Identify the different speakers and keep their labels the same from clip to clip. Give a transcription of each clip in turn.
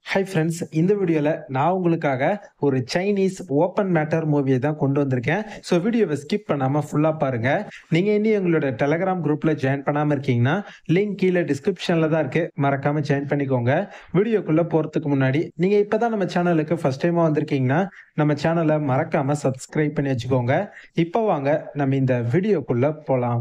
Speaker 1: hi friends இந்த வீடியோவில் நான் உங்களுக்காக ஒரு சைனீஸ் ஓப்பன் மேட்டர் மூவியை தான் கொண்டு வந்திருக்கேன் ஸோ வீடியோவை ஸ்கிப் பண்ணாமல் ஃபுல்லாக பாருங்கள் நீங்கள் இன்னும் எங்களோட டெலகிராம் குரூப்பில் ஜாயின் பண்ணாமல் இருக்கீங்கன்னா லிங்க் கீழே டிஸ்கிரிப்ஷனில் தான் இருக்குது மறக்காமல் ஜாயின் பண்ணிக்கோங்க வீடியோக்குள்ளே போகிறதுக்கு முன்னாடி நீங்கள் இப்போ தான் நம்ம சேனலுக்கு ஃபஸ்ட் டைமாக வந்திருக்கீங்கன்னா நம்ம சேனலை மறக்காமல் சப்ஸ்கிரைப் பண்ணி வச்சுக்கோங்க இப்போ வாங்க நம்ம இந்த வீடியோக்குள்ளே போகலாம்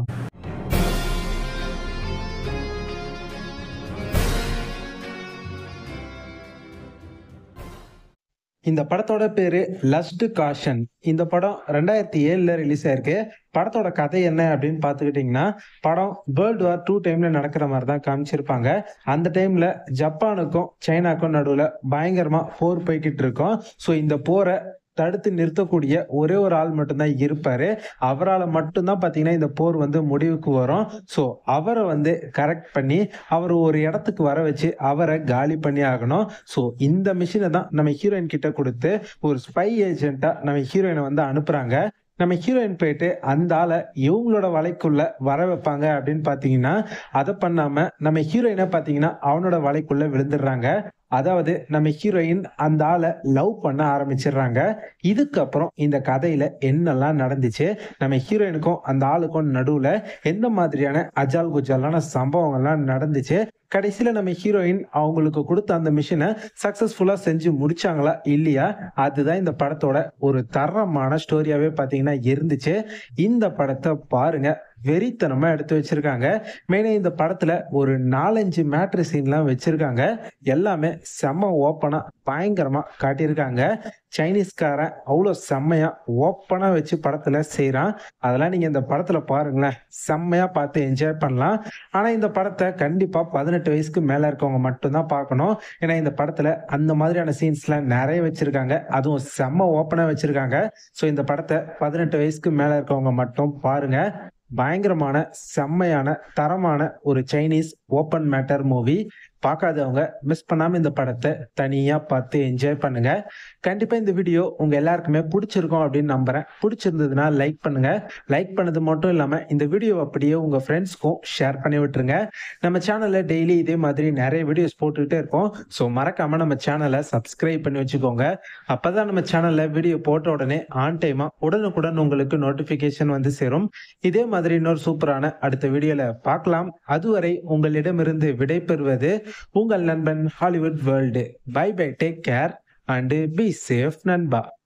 Speaker 1: இந்த படத்தோட பேரு லஸ்ட் காஷன் இந்த படம் ரெண்டாயிரத்தி ஏழுல ரிலீஸ் ஆயிருக்கு படத்தோட கதை என்ன அப்படின்னு பார்த்துக்கிட்டிங்கன்னா படம் வேர்ல்டு வார் டூ டைம்ல நடக்கிற மாதிரி தான் காமிச்சிருப்பாங்க அந்த டைம்ல ஜப்பானுக்கும் சைனாக்கும் நடுவில் பயங்கரமா போர் போய்கிட்டு இருக்கோம் ஸோ இந்த போரை தடுத்து நிறுத்தக்கூடிய ஒரே ஒரு ஆள் மட்டும்தான் இருப்பாரு அவரால் மட்டும்தான் பார்த்தீங்கன்னா இந்த போர் வந்து முடிவுக்கு வரும் ஸோ அவரை வந்து கரெக்ட் பண்ணி அவர் ஒரு இடத்துக்கு வர வச்சு அவரை காலி பண்ணி ஆகணும் ஸோ இந்த மிஷினை தான் நம்ம ஹீரோயின் கிட்ட கொடுத்து ஒரு ஸ்பை ஏஜென்ட்டா நம்ம ஹீரோயினை வந்து அனுப்புறாங்க நம்ம ஹீரோயின் போயிட்டு அந்த ஆளை இவங்களோட வலைக்குள்ள வர வைப்பாங்க அப்படின்னு பார்த்தீங்கன்னா அதை பண்ணாம நம்ம ஹீரோயினை பார்த்தீங்கன்னா அவனோட வலைக்குள்ள விழுந்துடுறாங்க அதாவது நம்ம ஹீரோயின் அந்த ஆளை லவ் பண்ண ஆரம்பிச்சிடுறாங்க இதுக்கப்புறம் இந்த கதையில என்னெல்லாம் நடந்துச்சு நம்ம ஹீரோயினுக்கும் அந்த ஆளுக்கும் நடுவுல எந்த மாதிரியான அஜால் குஜாலான சம்பவங்கள்லாம் நடந்துச்சு கடைசியில நம்ம ஹீரோயின் அவங்களுக்கு கொடுத்த அந்த மிஷினை சக்சஸ்ஃபுல்லா செஞ்சு முடிச்சாங்களா இல்லையா அதுதான் இந்த படத்தோட ஒரு தரமான ஸ்டோரியாவே பாத்தீங்கன்னா இருந்துச்சு இந்த படத்தை பாருங்க வெறித்தனமா எடுத்து வச்சிருக்காங்க மெயினா இந்த படத்துல ஒரு நாலஞ்சு மேட்ரு சீன்லாம் வச்சிருக்காங்க எல்லாமே செம்ம ஓப்பனா பயங்கரமா காட்டியிருக்காங்க சைனீஸ்காரன் அவ்வளோ செம்மையா ஓப்பனா வச்சு படத்துல செய்யறான் அதெல்லாம் நீங்க இந்த படத்துல பாருங்களேன் செம்மையா பார்த்து என்ஜாய் பண்ணலாம் ஆனா இந்த படத்தை கண்டிப்பா பதினெட்டு வயசுக்கு மேல இருக்கவங்க மட்டும்தான் பார்க்கணும் ஏன்னா இந்த படத்துல அந்த மாதிரியான சீன்ஸ்லாம் நிறைய வச்சிருக்காங்க அதுவும் செம்ம ஓப்பனா வச்சிருக்காங்க ஸோ இந்த படத்தை பதினெட்டு வயசுக்கு மேல இருக்கவங்க மட்டும் பாருங்க பயங்கரமான செம்மையான தரமான ஒரு சைனீஸ் ஓப்பன் மேட்டர் மூவி பார்க்காதவங்க மிஸ் பண்ணாம இந்த படத்தை தனியா பார்த்து என்ஜாய் பண்ணுங்க கண்டிப்பா இந்த வீடியோ உங்க எல்லாருக்குமே பிடிச்சிருக்கும் அப்படின்னு நம்புறேன் பிடிச்சிருந்ததுன்னா லைக் பண்ணுங்க லைக் பண்ணது மட்டும் இல்லாம இந்த வீடியோ அப்படியே உங்க ஃப்ரெண்ட்ஸ்க்கும் ஷேர் பண்ணி விட்டுருங்க நம்ம சேனல்ல டெய்லி இதே மாதிரி நிறைய வீடியோஸ் போட்டுக்கிட்டே இருக்கோம் ஸோ மறக்காம நம்ம சேனலை சப்ஸ்கிரைப் பண்ணி வச்சுக்கோங்க அப்பதான் நம்ம சேனல்ல வீடியோ போட்ட உடனே ஆன் டைமா உடனுக்குடன் உங்களுக்கு நோட்டிபிகேஷன் வந்து சேரும் இதே மாதிரி இன்னொரு சூப்பரான அடுத்த வீடியோல பார்க்கலாம் அதுவரை உங்களிடமிருந்து விடைபெறுவது உங்கள் நண்பன் Hollywood world bye bye take care and be safe நண்பா